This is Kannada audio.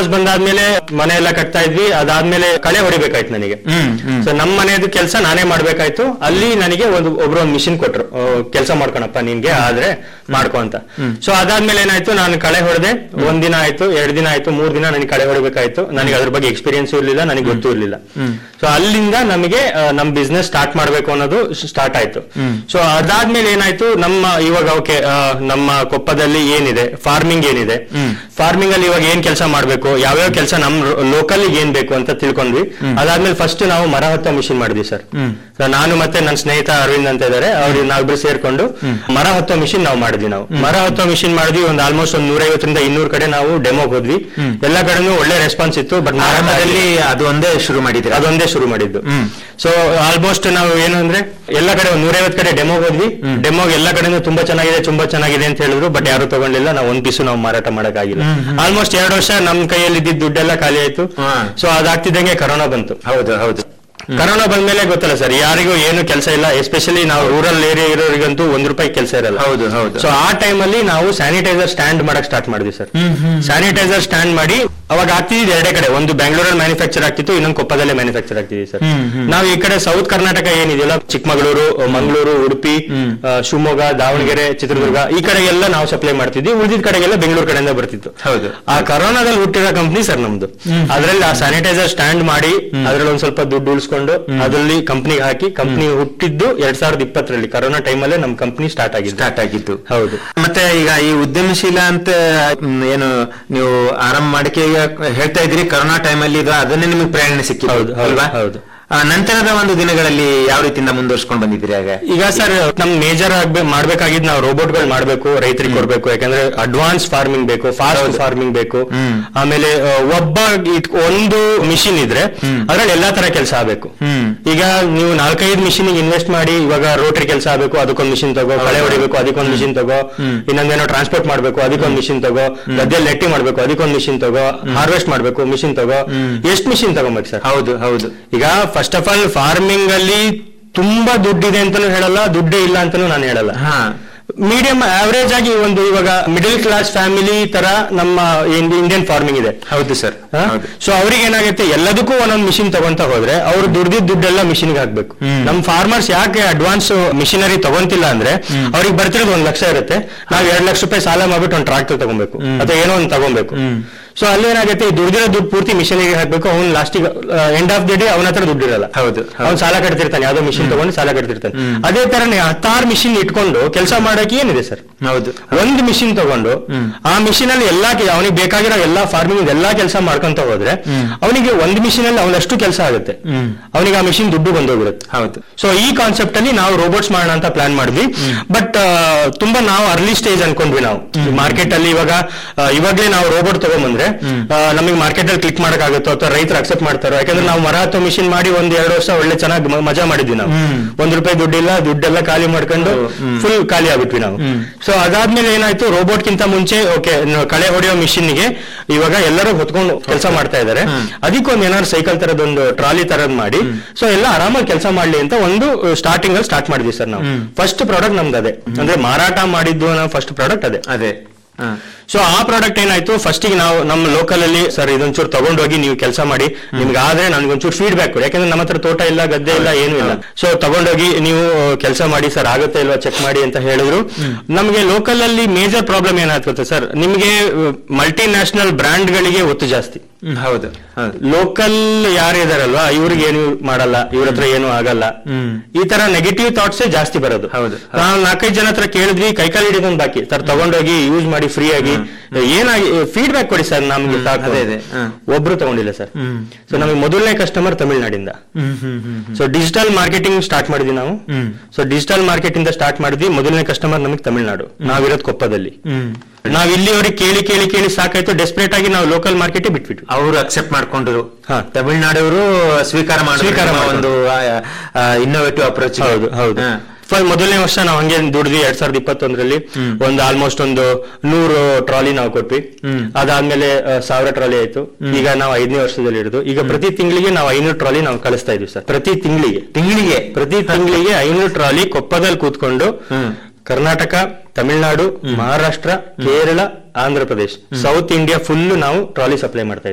ಕ್ಲಾಸ್ ಬಂದಾದ್ಮೇಲೆ ಮನೆ ಎಲ್ಲ ಕಟ್ತಾ ಇದ್ವಿ ಅದಾದ್ಮೇಲೆ ಕಳೆ ಹೊಡಿಬೇಕಾಯ್ತು ನನಗೆ ಹ್ಮ್ ಹ್ಮ್ ಸೊ ನಮ್ಮ ಮನೆಯದು ಕೆಲಸ ನಾನೇ ಮಾಡ್ಬೇಕಾಯ್ತು ಅಲ್ಲಿ ನನಗೆ ಒಂದು ಒಬ್ರು ಒಂದು ಮಿಷಿನ್ ಕೊಟ್ರು ಕೆಲಸ ಮಾಡ್ಕೊಳಪ್ಪ ನಿನ್ಗೆ ಆದ್ರೆ ಮಾಡ್ಕೊ ಅಂತ ಸೊ ಅದಾದ್ಮೇಲೆ ಏನಾಯ್ತು ನಾನು ಕಳೆ ಹೊಡೆದೆ ಒಂದ್ ದಿನ ಆಯ್ತು ಎರಡ್ ದಿನ ಆಯ್ತು ಮೂರ್ ದಿನ ನನಗೆ ಕಳೆ ಹೊಡಿಬೇಕಾಯ್ತು ನನಗೆ ಅದ್ರ ಬಗ್ಗೆ ಎಕ್ಸ್ಪೀರಿಯನ್ಸ್ ಇರ್ಲಿಲ್ಲ ನನಗೆ ಗೊತ್ತೂ ಇರ್ಲಿಲ್ಲ ಸೊ ಅಲ್ಲಿಂದ ನಮಗೆ ಆ, ನಮ್ ಬಿಸ್ನೆಸ್ ಸ್ಟಾರ್ಟ್ ಮಾಡ್ಬೇಕು ಅನ್ನೋದು ಸ್ಟಾರ್ಟ್ ಆಯ್ತು ಸೊ ಅದಾದ್ಮೇಲೆ ಏನಾಯ್ತು ನಮ್ಮ ಇವಾಗ ಓಕೆ ನಮ್ಮ ಕೊಪ್ಪದಲ್ಲಿ ಏನಿದೆ ಫಾರ್ಮಿಂಗ್ ಏನಿದೆ ಫಾರ್ಮಿಂಗ್ ಅಲ್ಲಿ ಇವಾಗ ಏನ್ ಕೆಲಸ ಮಾಡ್ಬೇಕು ಯಾವ್ಯಾವ ಕೆಲಸ ನಮ್ ಲೋಕಲ್ ಏನ್ ಬೇಕು ಅಂತ ತಿಳ್ಕೊಂಡ್ವಿ ಅದಾದ್ಮೇಲೆ ಫಸ್ಟ್ ನಾವು ಮರ ಹತ್ತೋ ಮಿಷಿನ್ ಮಾಡಿದ್ವಿ ಸರ್ ನಾನು ಮತ್ತೆ ನನ್ನ ಸ್ನೇಹಿತ ಅರವಿಂದ್ ಅಂತ ಇದಾರೆ ಅವ್ರು ನಾವಿಬ್ರು ಸೇರ್ಕೊಂಡು ಮರ ಹತ್ತೋ ಮಿಷಿನ್ ನಾವು ಮಾಡಿದ್ವಿ ನಾವು ಮರ ಹತ್ತೋ ಮಿಷಿನ್ ಮಾಡಿದ್ವಿ ಒಂದು ಆಲ್ಮೋಸ್ಟ್ ಒಂದು ನೂರೈವತ್ತರಿಂದ ಇನ್ನೂರು ಕಡೆ ನಾವು ಡೆಮೋಗ್ ಹೋದ್ವಿ ಎಲ್ಲಾ ಕಡೆನೂ ಒಳ್ಳೆ ರೆಸ್ಪಾನ್ಸ್ ಇತ್ತು ಬಟ್ ಆರಂಭದಲ್ಲಿ ಅದು ಒಂದೇ ಶುರು ಮಾಡಿದ್ದೀರಾ ಅದೊಂದೇ ಶುರು ಮಾಡಿದ್ದು ಹ್ಮ್. ಸೊ ಆಲ್ಮೋಸ್ಟ್ ನಾವು ಏನು ಅಂದ್ರೆ ಎಲ್ಲ ಕಡೆ ಒಂದ್ ನೂರೈವತ್ತು ಕಡೆ ಡೆಮೋ ಹೋದ್ವಿ ಡೆಮೋಗ್ ಎಲ್ಲ ಕಡೆನೂ ತುಂಬಾ ಚೆನ್ನಾಗಿದೆ ತುಂಬಾ ಚೆನ್ನಾಗಿದೆ ಅಂತ ಹೇಳಿದ್ರು ಬಟ್ ಯಾರು ತಗೊಂಡಿಲ್ಲ ನಾವು ಒಂದ್ ಪೀಸು ನಾವು ಮಾರಾಟ ಮಾಡಕ್ಕಾಗಿಲ್ಲ ಆಲ್ಮೋಸ್ಟ್ ಎರಡು ವರ್ಷ ನಮ್ ಕೈಯಲ್ಲಿ ಇದ್ದಿದ್ದ ದುಡ್ಡೆಲ್ಲ ಖಾಲಿ ಆಯ್ತು ಹಾ. ಸೊ ಅದಾಗ್ತಿದ್ದಂಗೆ ಕರೋನಾ ಬಂತು ಹೌದು ಹೌದು ಕರೋನಾ ಬಂದ್ಮೇಲೆ ಗೊತ್ತಲ್ಲ ಸರ್ ಯಾರಿಗೂ ಏನು ಕೆಲಸ ಇಲ್ಲ ಎಸ್ಪೆಷಲಿ ನಾವು ರೂರಲ್ ಏರಿಯಾ ಇರೋರಿಗಂತೂ ಒಂದ್ ರೂಪಾಯಿ ಕೆಲಸ ಇರಲ್ಲ ಹೌದು ಹೌದು ಸೊ ಆ ಟೈಮ್ ಅಲ್ಲಿ ನಾವು ಸ್ಯಾನಿಟೈಸರ್ ಸ್ಟ್ಯಾಂಡ್ ಮಾಡಕ್ ಸ್ಟಾರ್ಟ್ ಮಾಡಿದ್ವಿ ಸರ್ ಸ್ಯಾನಿಟೈಸರ್ ಸ್ಟ್ಯಾಂಡ್ ಮಾಡಿ ಅವಾಗ ಆಗ್ತಿದ್ದು ಎರಡೇ ಕಡೆ ಒಂದು ಬೆಂಗಳೂರಲ್ಲಿ ಮ್ಯಾನುಫ್ಯಾಕ್ಚರ್ ಆಗ್ತಿತ್ತು ಇನ್ನೊಂದು ಕೊಪ್ಪದಲ್ಲೇ ಮ್ಯಾನುಫ್ಯಾಕ್ಚರ್ ಆಗ್ತಿದ್ವಿ ಸರ್ ನಾವು ಈ ಕಡೆ ಸೌತ್ ಕರ್ನಾಟಕ ಏನಿದೆಯಲ್ಲ ಚಿಕ್ಕಮಗಳೂರು ಮಂಗಳೂರು ಉಡುಪಿ ಆ, ಶಿವಮೊಗ್ಗ ದಾವಣಗೆರೆ ಚಿತ್ರದುರ್ಗ ಈ ಕಡೆಗೆಲ್ಲ ನಾವು ಸಪ್ಲೈ ಮಾಡ್ತಿದ್ವಿ ಉಳಿದಿದ ಕಡೆಗೆಲ್ಲ ಬೆಂಗಳೂರು ಕಡೆಯಿಂದ ಬರ್ತಿತ್ತು ಹೌದು. ಆ ಕರೋನಾದಲ್ಲಿ ಹುಟ್ಟಿರೋ ಕಂಪ್ನಿ ಸರ್ ನಮ್ದು ಅದ್ರಲ್ಲಿ ಆ ಸ್ಯಾನಿಟೈಸರ್ ಸ್ಟ್ಯಾಂಡ್ ಮಾಡಿ ಅದ್ರಲ್ಲಿ ಒಂದ್ ಸ್ವಲ್ಪ ದುಡ್ಡು ಉಳಿಸ್ಕೊಂಡು ಅದರಲ್ಲಿ ಕಂಪ್ನಿಗೆ ಹಾಕಿ ಕಂಪ್ನಿ ಹುಟ್ಟಿದ್ದು ಎರಡ್ ಸಾವಿರದ ಇಪ್ಪತ್ತರಲ್ಲಿ ಕರೋನಾ ಟೈಮಲ್ಲೇ ನಮ್ ಕಂಪ್ನಿ ಸ್ಟಾರ್ಟ್ ಆಗಿದೆ ಸ್ಟಾರ್ಟ್ ಆಗಿದ್ದು ಹೌದು ಮತ್ತೆ ಈಗ ಈ ಉದ್ಯಮಶೀಲ ಅಂತ ಮ್, ಏನು ನೀವು ಆರಂಭ ಮಾಡಕ್ಕೆ ಈಗ ಹೇಳ್ತಾ ಇದ್ರಿ ಕರೋನಾ ಟೈಮಲ್ಲಿ ಇದು ಅದನ್ನೇ ನಿಮಗೆ ಪ್ರೇರಣೆ ಸಿಕ್ಕಿದ್ದು ಹೌದು, ಹೌದು, ಅಲ್ವಾ ಹೌದು. ಆ, ನಂತರದ ಒಂದು ದಿನಗಳಲ್ಲಿ ಯಾವ ರೀತಿಯಿಂದ ಮುಂದುವರ್ಸ್ಕೊಂಡು ಬಂದಿದ್ದೀರಿ ಆಗ ಈಗ ಸರ್ ನಮ್ ಮೇಜರ್ ಆಗ್ಬೇಕು ಮಾಡ್ಬೇಕಾಗಿದ್ ನಾವು ರೋಬೋಟ್ಗಳು ಮಾಡ್ಬೇಕು ರೈತರಿಗೆ ಕೊಡ್ಬೇಕು ಯಾಕಂದ್ರೆ ಅಡ್ವಾನ್ಸ್ ಫಾರ್ಮಿಂಗ್ ಬೇಕು ಫಾಸ್ಟ್ ಫಾರ್ಮಿಂಗ್ ಬೇಕು ಹ್ಮ್. ಆಮೇಲೆ ಆ, ಒಬ್ಬ ಇಟ್- ಒಂದು ಮಿಷಿನ್ ಇದ್ರೆ ಅದ್ರಲ್ಲಿ ಎಲ್ಲಾ ತರ ಕೆಲಸ ಆಗ್ಬೇಕು ಹ್ಮ್. ಈಗ ನೀವು ನಾಲ್ಕೈದು ಮಿಷಿನ್ ಇನ್ವೆಸ್ಟ್ ಮಾಡಿ ಇವಾಗ ರೋಟರಿ ಕೆಲಸ ಆಗ್ಬೇಕು ಅದಕ್ಕೊಂದು ಮಿಷಿನ್ ತಗೋ ಕಳೆ ಹೊಡಿಬೇಕು ಅದಕ್ಕೊಂದು ಮಿಷಿನ್ ತಗೋ ಇನ್ನೊಂದೇನೋ ಟ್ರಾನ್ಸ್ಪೋರ್ಟ್ ಮಾಡ್ಬೇಕು ಅದಕ್ಕೊಂದು ಮಿಷಿನ್ ತಗೋ ಗದ್ದೆಯಲ್ಲಿ ನೆಟ್ಟಿ ಮಾಡ್ಬೇಕು ಅದಕ್ಕೊಂದು ಮಿಷಿನ್ ತಗೋ ಹಾರ್ವೆಸ್ಟ್ ಮಾಡ್ಬೇಕು ಮಿಷಿನ್ ತಗೋ ಎಷ್ಟು ಮಿಷಿನ್ ತಗೋಬೇಕು ಸರ್ ಹೌದು ಹೌದು ಈಗ ಫಸ್ಟ್ ಆಫ್ ಆಲ್ ಫಾರ್ಮಿಂಗ್ ಅಲ್ಲಿ ತುಂಬಾ ದುಡ್ಡಿದೆ ಅಂತಾನೂ ಹೇಳಲ್ಲ ದುಡ್ಡೇ ಇಲ್ಲ ಅಂತಾನೂ ನಾನು ಹೇಳಲ್ಲ ಹಾ ಮೀಡಿಯಂ ಆವರೇಜ್ ಆಗಿ ಒಂದು ಇವಾಗ ಮಿಡಲ್ ಕ್ಲಾಸ್ ಫ್ಯಾಮಿಲಿ ತರ ನಮ್ಮ ಇಂಡಿಯನ್ ಫಾರ್ಮಿಂಗ್ ಇದೆ ಹೌದು ಸರ್ ಹೌದು ಸೊ ಅವ್ರಿಗೆ ಏನಾಗುತ್ತೆ ಎಲ್ಲದಕ್ಕೂ ಒಂದೊಂದು ಮಿಷಿನ್ ತಗೊಂತ ಹೋದ್ರೆ ಅವ್ರು ದುಡ್ದಿದ್ ದುಡ್ಡೆಲ್ಲ ಮಿಷಿನ್ಗೆ ಹಾಕ್ಬೇಕು ನಮ್ ಫಾರ್ಮರ್ಸ್ ಯಾಕೆ ಅಡ್ವಾನ್ಸ್ ಮಿಷಿನರಿ ತಗೊಂತಿಲ್ಲ ಅಂದ್ರೆ ಅವ್ರಿಗೆ ಬರ್ತಿರೋದು ಒಂದ್ ಲಕ್ಷ ಇರುತ್ತೆ ನಾವ್ ಎರಡ್ ಲಕ್ಷ ರೂಪಾಯಿ ಸಾಲ ಮಾಡ್ಬಿಟ್ಟು ಒಂದು ಟ್ರಾಕ್ಟರ್ ತಗೊಬೇಕು ಅಥವಾ ಏನೋ ಒಂದು ತಗೊಬೇಕು ಸೊ ಅಲ್ಲಿ ಏನಾಗುತ್ತೆ ಈ ದುಡ್ದಿರೋ ದುಡ್ಡು ಪೂರ್ತಿ ಮಿಷಿನಿಗೆ ಹಾಕ್ಬೇಕು ಅವ್ನು ಲಾಸ್ಟಿಗೆ ಎಂಡ್ ಆಫ್ ದಿ ಡೇ ಅವನ ಹತ್ರ ದುಡ್ಡು ಇರಲ್ಲ ಹೌದು, ಹೌದು. ಅವ್ನು ಸಾಲ ಕಟ್ತಿರ್ತಾನೆ ಯಾವ್ದೋ ಮಿಷಿನ್ ತಗೊಂಡು ಸಾಲ ಕಟ್ತಿರ್ತಾನೆ ಅದೇ ತರನೇ ಹತ್ತಾರು ಮಿಷಿನ್ ಇಟ್ಕೊಂಡು ಕೆಲಸ ಮಾಡಕ್ಕೆ ಏನಿದೆ ಸರ್ ಹೌದು ಒಂದು ಮಿಷಿನ್ ತಗೊಂಡು ಆ ಮಿಷಿನ್ ಅಲ್ಲಿ ಎಲ್ಲಾ ಅವನಿಗೆ ಬೇಕಾಗಿರೋ ಎಲ್ಲಾ ಫಾರ್ಮಿಂಗ್ ಎಲ್ಲಾ ಕೆಲಸ ಮಾಡ್ಕೊಂತ ಹೋದ್ರೆ ಅವನಿಗೆ ಒಂದು ಮಿಷಿನ್ ಅಲ್ಲಿ ಅವನಷ್ಟು ಕೆಲಸ ಆಗುತ್ತೆ ಅವನಿಗೆ ಆ ಮಿಷಿನ್ ದುಡ್ಡು ಬಂದೋಗಿರುತ್ತೆ ಹೌದು ಸೊ ಈ ಕಾನ್ಸೆಪ್ಟ್ ಅಲ್ಲಿ ನಾವು ರೋಬೋಟ್ಸ್ ಮಾಡೋಣ ಅಂತ ಪ್ಲಾನ್ ಮಾಡಿದ್ವಿ ಬಟ್ ತುಂಬಾ ನಾವು ಅರ್ಲಿ ಸ್ಟೇಜ್ ಅನ್ಕೊಂಡ್ವಿ ನಾವು ಮಾರ್ಕೆಟ್ ಅಲ್ಲಿ ಇವಾಗ ಆ, ಇವಾಗ್ಲೇ ನಾವು ರೋಬೋಟ್ ತಗೊಂಡ್ಬಂದ್ರೆ ಆ, ನಮಗೆ ಮಾರ್ಕೆಟ್ ಅಲ್ಲಿ ಕ್ಲಿಕ್ ಮಾಡಕ್ಕಾಗುತ್ತೋ ಅಥವಾ ರೈತರು ಅಕ್ಸೆಪ್ಟ್ ಮಾಡ್ತಾರೋ ಯಾಕಂದ್ರೆ ನಾವು ಮರ ಹತ್ತೋ ಮಿಷಿನ್ ಮಾಡಿ ಒಂದ್ ಎರಡು ವರ್ಷ ಒಳ್ಳೆ ಚೆನ್ನಾಗಿ ಮ- ಮಜಾ ಮಾಡಿದ್ವಿ ನಾವು ಒಂದ್ ರೂಪಾಯಿ ದುಡ್ಡಿಲ್ಲ ದುಡ್ಡೆಲ್ಲ ಖಾಲಿ ಮಾಡ್ಕೊಂಡು ಫುಲ್ ಖಾಲಿ ಆಗ್ಬಿಟ್ವಿ ನಾವು ಸೊ ಅದಾದ್ಮೇಲೆ ಏನಾಯ್ತು ರೋಬೋಟ್ ಗಿಂತ ಮುಂಚೆ ಓಕೆ ಕಳೆ ಹೊಡೆಯೋ ಮಿಷಿನ್ ಗೆ ಇವಾಗ ಎಲ್ಲರೂ ಹೊತ್ಕೊಂಡು ಕೆಲಸ ಮಾಡ್ತಾ ಇದಾರೆ ಅದಕ್ಕೊಂದು ಏನಾದ್ರು ಸೈಕಲ್ ತರದೊಂದು ಟ್ರಾಲಿ ತರದ್ ಮಾಡಿ ಸೊ ಎಲ್ಲ ಆರಾಮಾಗಿ ಕೆಲಸ ಮಾಡ್ಲಿ ಅಂತ ಒಂದು ಸ್ಟಾರ್ಟಿಂಗ್ ಅಲ್ಲಿ ಸ್ಟಾರ್ಟ್ ಮಾಡಿದ್ವಿ ಸರ್ ನಾವು ಫಸ್ಟ್ ಪ್ರಾಡಕ್ಟ್ ನಮ್ದು ಅದೇ ಅಂದ್ರೆ ಮಾರಾಟ ಮಾಡಿದ್ದು ನಾವು ಫಸ್ಟ್ ಪ್ರಾಡಕ್ಟ್ ಅದೇ ಅದೇ ಹಾ. ಸೊ ಆ ಪ್ರಾಡಕ್ಟ್ ಏನಾಯ್ತು ಫಸ್ಟ್ ಗೆ ನಾವು ನಮ್ಮ ಲೋಕಲ್ ಅಲ್ಲಿ ಸರ್ ಇದೊಂಚೂರು ತಗೊಂಡೋಗಿ ನೀವು ಕೆಲಸ ಮಾಡಿ ನಿಮ್ಗೆ ಆದ್ರೆ ನನಗೊಂಚೂರು ಫೀಡ್ಬ್ಯಾಕ್ ಕೊಡಿ ಯಾಕಂದ್ರೆ ನಮ್ಮ ಹತ್ರ ತೋಟ ಇಲ್ಲ ಗದ್ದೆ ಇಲ್ಲ ಏನು ಇಲ್ಲ ಸೊ ತಗೊಂಡೋಗಿ ನೀವು ಕೆಲಸ ಮಾಡಿ ಸರ್ ಆಗುತ್ತೆ ಇಲ್ವಾ ಚೆಕ್ ಮಾಡಿ ಅಂತ ಹೇಳಿದ್ರು ನಮಗೆ ಲೋಕಲ್ ಅಲ್ಲಿ ಮೇಜರ್ ಪ್ರಾಬ್ಲಮ್ ಏನಾಗ್ತದೆ ಸರ್ ನಿಮಗೆ ಮಲ್ಟಿ ನ್ಯಾಷನಲ್ ಬ್ರ್ಯಾಂಡ್ ಗಳಿಗೆ ಒತ್ತು ಜಾಸ್ತಿ ಹ್ಮ್, ಹೌದು ಹೌದು ಲೋಕಲ್ ಯಾರಿದಾರಲ್ವಾ ಇವ್ರಿಗೆ ಏನು ಮಾಡಲ್ಲ ಇವ್ರ ಹತ್ರ ಏನು ಆಗಲ್ಲ ಈ ತರ ನೆಗೆಟಿವ್ ಥಾಟ್ಸ್ ಜಾಸ್ತಿ ಬರೋದು ಹೌದು. ನಾವು ನಾಲ್ಕೈದು ಜನ ಹತ್ರ ಕೇಳಿದ್ವಿ ಕೈಕಾಲು ಹಿಡಿದೊಂದು ಬಾಕಿ ಸರ್ ತಗೊಂಡೋಗಿ ಯೂಸ್ ಮಾಡಿ ಫ್ರೀ ಆಗಿ ಏನಾಗಿ ಫೀಡ್ಬ್ಯಾಕ್ ಕೊಡಿ ಸರ್ ನಮ್ಗೆ ಸಾಕು ಅದೇ, ಅದೇ, ಹ. ಒಬ್ರು ತಗೊಂಡಿಲ್ಲ ಸರ್ ಸೊ ನಮಗೆ ಮೊದಲನೇ ಕಸ್ಟಮರ್ ತಮಿಳ್ನಾಡಿಂದ hmm hmm hmm hmm. So digital marketing start ಮಾಡಿದ್ವಿ ನಾವು ಹ್ಮ್. ಸೊ ಡಿಜಿಟಲ್ ಮಾರ್ಕೆಟ್ ಇಂದ ಸ್ಟಾರ್ಟ್ ಮಾಡಿದ್ವಿ ಮೊದಲನೇ ಕಸ್ಟಮರ್ ನಮಗೆ ತಮಿಳ್ನಾಡು ನಾವಿರೋದು ಕೊಪ್ಪದಲ್ಲಿ ಹ್ಮ್ ನಾವ್ ಇಲ್ಲಿ ಅವ್ರಿಗೆ ಕೇಳಿ ಕೇಳಿ ಕೇಳಿ ಸಾಕಾಯ್ತು ಡೆಸ್ಪರೇಟ್ ಆಗಿ ನಾವು ಲೋಕಲ್ ಮಾರ್ಕೆಟ್ ಬಿಟ್ಬಿಟ್ವಿ ಅವರು ಅಕ್ಸೆಪ್ಟ್ ಮಾಡ್ಕೊಂಡ್ರು ಹಾ. ತಮಿಳ್ನಾಡವರು ಸ್ವೀಕಾರ ಮಾಡಿದ್ರು ಸ್ವೀಕಾರ ನಿಮ್ಮ ಮಾಡ್ಕೊಂಡ್ರು. ಒಂದು ಇನ್ನೋವೇಟಿವ್ ಅಪ್ರೋಚ್ ಹೌದು ಹೌದು ಫಸ್ಟ್ ಮೊದಲನೇ ವರ್ಷ ನಾವು ಹಂಗೆ ದುಡಿದ್ವಿ ಎರಡ್ ಸಾವಿರದ ಇಪ್ಪತ್ತೊಂದರಲ್ಲಿ ಒಂದು ಆಲ್ಮೋಸ್ಟ್ ಒಂದು ನೂರು ಟ್ರಾಲಿ ನಾವು ಕೊಟ್ವಿ ಅದಾದ್ಮೇಲೆ ಆ, ಸಾವಿರ ಟ್ರಾಲಿ ಆಯ್ತು ಈಗ ನಾವು ಐದನೇ ವರ್ಷದಲ್ಲಿ ಹಿಡಿದು ಈಗ ಪ್ರತಿ ತಿಂಗಳಿಗೆ ನಾವು ಐನೂರು ಟ್ರಾಲಿ ನಾವು ಕಳಿಸ್ತಾ ಇದೀವಿ ಸರ್ ಪ್ರತಿ ತಿಂಗಳಿಗೆ ತಿಂಗಳಿಗೆ ಪ್ರತಿ ತಿಂಗಳಿಗೆ ಐನೂರು ಟ್ರಾಲಿ ಕೊಪ್ಪದಲ್ಲಿ ಕೂತ್ಕೊಂಡು hmm. Karnataka Tamil Nadu Maharashtra Kerala Andhra Pradesh south India full ನಾವು ಟ್ರಾಲಿ ಸಪ್ಲೈ ಮಾಡ್ತಾ ಇದ್ದೀವಿ